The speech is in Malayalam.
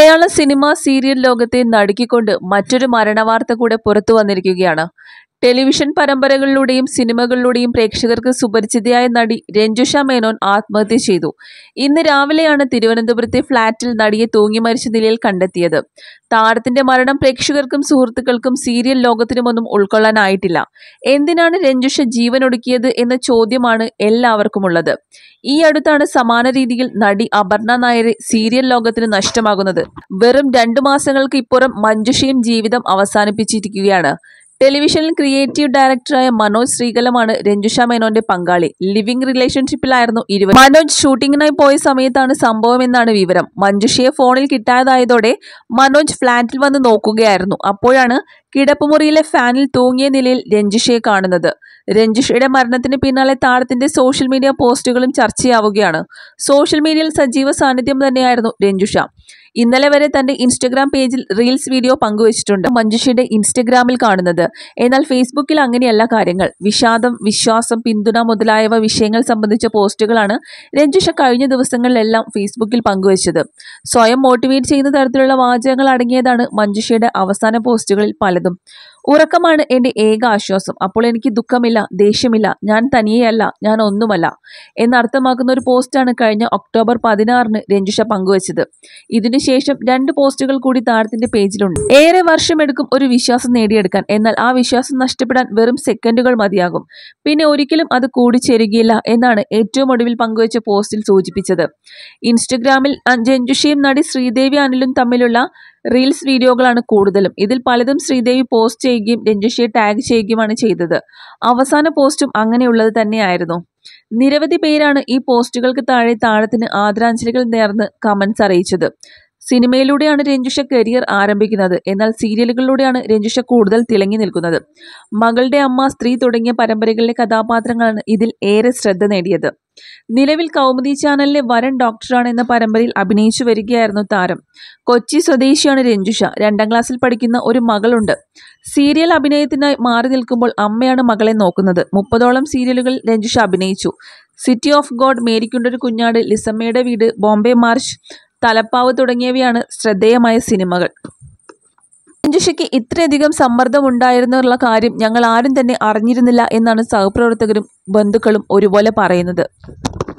മലയാള സിനിമ സീരിയൽ ലോകത്തെ നടുക്കിക്കൊണ്ട് മറ്റൊരു മരണവാർത്ത കൂടെ പുറത്തു വന്നിരിക്കുകയാണ് ടെലിവിഷൻ പരമ്പരകളിലൂടെയും സിനിമകളിലൂടെയും പ്രേക്ഷകർക്ക് സുപരിചിതയായ നടി രഞ്ജുഷ മേനോൻ ആത്മഹത്യ ചെയ്തു ഇന്ന് രാവിലെയാണ് തിരുവനന്തപുരത്തെ ഫ്ളാറ്റിൽ നടിയെ തൂങ്ങി മരിച്ച നിലയിൽ കണ്ടെത്തിയത് താരത്തിന്റെ മരണം പ്രേക്ഷകർക്കും സുഹൃത്തുക്കൾക്കും സീരിയൽ ലോകത്തിനുമൊന്നും ഉൾക്കൊള്ളാനായിട്ടില്ല എന്തിനാണ് രഞ്ജുഷ ജീവനൊടുക്കിയത് എന്ന ചോദ്യമാണ് എല്ലാവർക്കുമുള്ളത് ഈ അടുത്താണ് സമാന രീതിയിൽ നടി അപർണ നായരെ സീരിയൽ ലോകത്തിന് നഷ്ടമാകുന്നത് വെറും രണ്ടു മാസങ്ങൾക്ക് ഇപ്പുറം മഞ്ജുഷയും ജീവിതം അവസാനിപ്പിച്ചിരിക്കുകയാണ് ടെലിവിഷനിൽ ക്രിയേറ്റീവ് ഡയറക്ടറായ മനോജ് ശ്രീകലമാണ് രഞ്ജുഷ മേനോന്റെ പങ്കാളി ലിവിംഗ് റിലേഷൻഷിപ്പിലായിരുന്നു ഇരുവർ മനോജ് ഷൂട്ടിങ്ങിനായി പോയ സമയത്താണ് സംഭവം എന്നാണ് വിവരം മഞ്ജുഷയെ ഫോണിൽ കിട്ടാതായതോടെ മനോജ് ഫ്ളാറ്റിൽ വന്ന് നോക്കുകയായിരുന്നു അപ്പോഴാണ് കിടപ്പുമുറിയിലെ ഫാനിൽ തൂങ്ങിയ നിലയിൽ രഞ്ജുഷയെ കാണുന്നത് രഞ്ജുഷയുടെ മരണത്തിന് പിന്നാലെ താരത്തിന്റെ സോഷ്യൽ മീഡിയ പോസ്റ്റുകളും ചർച്ചയാവുകയാണ് സോഷ്യൽ മീഡിയയിൽ സജീവ സാന്നിധ്യം തന്നെയായിരുന്നു രഞ്ജുഷ ഇന്നലെ വരെ തന്റെ ഇൻസ്റ്റഗ്രാം പേജിൽ റീൽസ് വീഡിയോ പങ്കുവച്ചിട്ടുണ്ട് മഞ്ജുഷയുടെ ഇൻസ്റ്റഗ്രാമിൽ കാണുന്നത് എന്നാൽ ഫേസ്ബുക്കിൽ അങ്ങനെയല്ല കാര്യങ്ങൾ വിഷാദം വിശ്വാസം പിന്തുണ മുതലായവ വിഷയങ്ങൾ സംബന്ധിച്ച പോസ്റ്റുകളാണ് രഞ്ജുഷ കഴിഞ്ഞ ദിവസങ്ങളിലെല്ലാം ഫേസ്ബുക്കിൽ പങ്കുവച്ചത് സ്വയം മോട്ടിവേറ്റ് ചെയ്യുന്ന തരത്തിലുള്ള വാചകങ്ങൾ അടങ്ങിയതാണ് മഞ്ജുഷയുടെ അവസാന പോസ്റ്റുകളിൽ പലതും ഉറക്കമാണ് എൻ്റെ ഏക ആശ്വാസം അപ്പോൾ എനിക്ക് ദുഃഖമില്ല ദേഷ്യമില്ല ഞാൻ തനിയെയല്ല ഞാൻ ഒന്നുമല്ല എന്നർത്ഥമാക്കുന്ന ഒരു പോസ്റ്റാണ് കഴിഞ്ഞ ഒക്ടോബർ പതിനാറിന് രഞ്ജുഷ പങ്കുവച്ചത് ഇതിനുശേഷം രണ്ട് പോസ്റ്റുകൾ കൂടി താരത്തിന്റെ പേജിലുണ്ട് ഏറെ വർഷമെടുക്കും ഒരു വിശ്വാസം നേടിയെടുക്കാൻ എന്നാൽ ആ വിശ്വാസം നഷ്ടപ്പെടാൻ വെറും സെക്കൻഡുകൾ മതിയാകും പിന്നെ ഒരിക്കലും അത് കൂടിച്ചേരുകയില്ല എന്നാണ് ഏറ്റവും ഒടുവിൽ പങ്കുവച്ച പോസ്റ്റിൽ സൂചിപ്പിച്ചത് ഇൻസ്റ്റഗ്രാമിൽ രഞ്ജുഷയും നടി ശ്രീദേവി അനിലും തമ്മിലുള്ള റീൽസ് വീഡിയോകളാണ് കൂടുതലും ഇതിൽ പലതും ശ്രീദേവി പോസ്റ്റ് ചെയ്യുകയും രഞ്ജുഷയെ ടാഗ് ചെയ്യുകയുമാണ് ചെയ്തത് അവസാന പോസ്റ്റും അങ്ങനെയുള്ളത് തന്നെയായിരുന്നു നിരവധി പേരാണ് ഈ പോസ്റ്റുകൾക്ക് താഴെ താരത്തിന് ആദരാഞ്ജലികൾ നേർന്ന് കമന്റ്സ് അറിയിച്ചത് സിനിമയിലൂടെയാണ് രഞ്ജുഷ കരിയർ ആരംഭിക്കുന്നത് എന്നാൽ സീരിയലുകളിലൂടെയാണ് രഞ്ജുഷ കൂടുതൽ തിളങ്ങി നിൽക്കുന്നത് മകളുടെ അമ്മ സ്ത്രീ തുടങ്ങിയ പരമ്പരകളിലെ കഥാപാത്രങ്ങളാണ് ഇതിൽ ഏറെ ശ്രദ്ധ നേടിയത് നിലവിൽ കൗമുദി ചാനലിലെ വരൻ ഡോക്ടറാണ് എന്ന പരമ്പരയിൽ അഭിനയിച്ചു വരികയായിരുന്നു താരം കൊച്ചി സ്വദേശിയാണ് രഞ്ജുഷ രണ്ടാം ക്ലാസ്സിൽ പഠിക്കുന്ന ഒരു മകളുണ്ട് സീരിയൽ അഭിനയത്തിനായി മാറി നിൽക്കുമ്പോൾ അമ്മയാണ് മകളെ നോക്കുന്നത് മുപ്പതോളം സീരിയലുകളിൽ രഞ്ജുഷ അഭിനയിച്ചു സിറ്റി ഓഫ് ഗോഡ് മേരിക്കുണ്ടൊരു കുഞ്ഞാട് ലിസമ്മയുടെ വീട് ബോംബെ മാർച്ച് തലപ്പാവ് തുടങ്ങിയവയാണ് ശ്രദ്ധേയമായ സിനിമകൾ രഞ്ജുഷയ്ക്ക് ഇത്രയധികം സമ്മർദ്ദം ഉണ്ടായിരുന്നുള്ള കാര്യം ഞങ്ങൾ ആരും തന്നെ അറിഞ്ഞിരുന്നില്ല എന്നാണ് സഹപ്രവർത്തകരും ബന്ധുക്കളും ഒരുപോലെ പറയുന്നത്